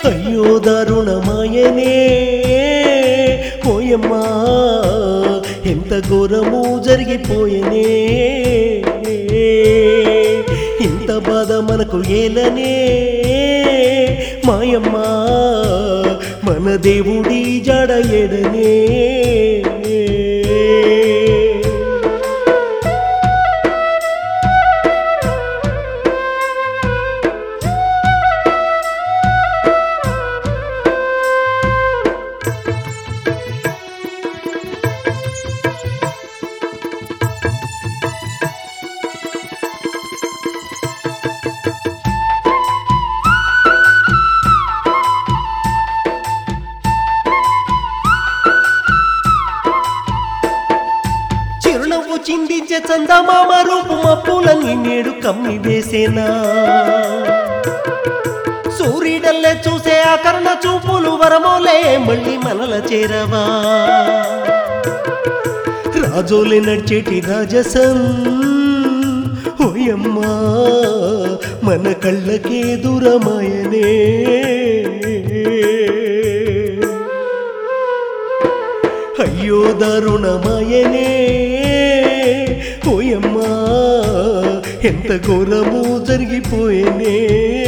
అయ్యో దారుణమాయనే పోయమ్మా ఎంత ఘోరము జరిగిపోయనే ఇంత బాధ మనకు ఏలనే మాయమ్మా మన దేవుడి జడ ఎడనే చిరునవ్వు చిందించే చందమామ రూపు మప్పులని నేడు కమ్మి వేసేనా సూర్యుడల్లే చూసే ఆ కర్ణ చూపులు వరమోలే మళ్ళీ మనల చేరవా రాజోలే నడిచేటి రాజసం ఓయమ్మా మన కళ్ళకే దూరమాయనే అయ్యో దారుణమాయనే ఓయమ్మా ఎంత ఘోరము జరిగిపోయేనే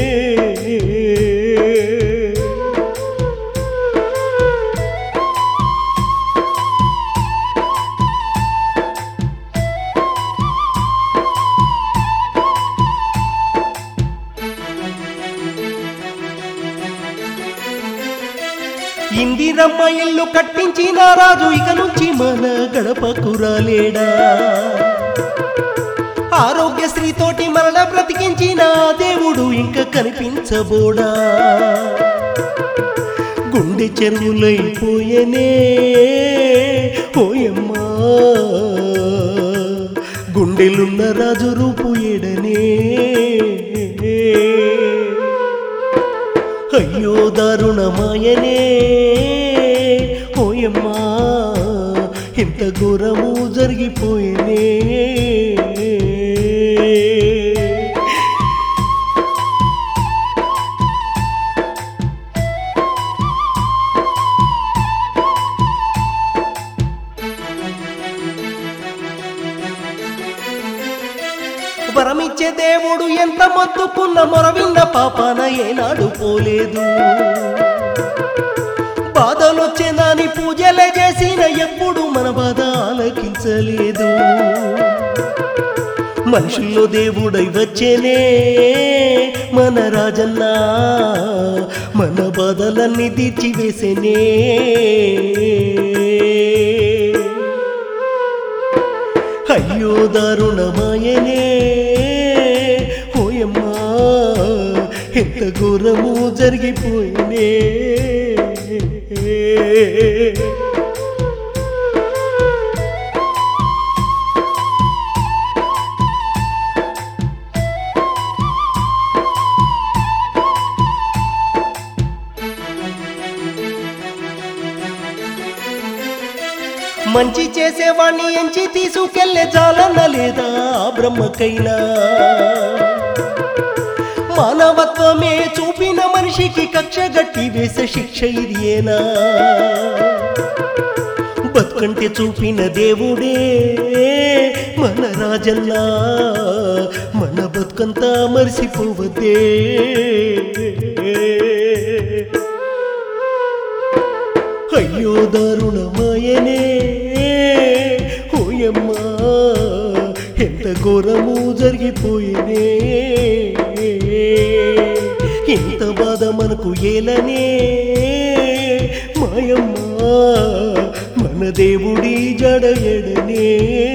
ఇందిరమ్మ ఇల్లు కట్టించిన రాజు ఇక నుంచి మన గడపకు రాలేడా ఆరోగ్యశ్రీ తోటి మరణ బ్రతికించిన దేవుడు ఇంకా కనిపించబోడా గుండె చెరువులైపోయనే ఓయమ్మా గుండెలున్న రాజు రూపు ఎడనే అయ్యో దారుణమాయనే ఓయమ్మా ఇంత ఘోరము జరిగిపోయేనే వరమిచ్చే దేవుడు ఎంత మొత్తుకున్న మొరవిన్న పాపాన ఏనాడు పోలేదు బాధలొచ్చే దాని పూజలే చేసిన ఎప్పుడు మన బాధ ఆలకించలేదు మనుషుల్లో దేవుడై వచ్చేనే మన రాజన్న మన బాధలన్నీ తీర్చివేసేనే అయ్యో దారుణమాయనే ఓయమ్మా ఎంత ఘోరము జరిగిపోయినే మంచి చేసేవాణ్ణి ఎంచి తీసుకెళ్లే చాలన్న లేదా ఆ బ్రహ్మకైనా మానవత్వమే చూపిన మనిషికి కక్ష గట్టి వేసే శిక్ష ఇదేనా బతుకంటే చూపిన దేవుడే మన రాజన్న మన బతుకంతా మరిసిపోవద్దే అయ్యో దారుణమాయనే ఓయమ్మా ఎంత ఘోరము జరిగిపోయేనే ఎంత బాధ మనకు ఏలనే మాయమ్మా మన దేవుడి జడ ఎడనే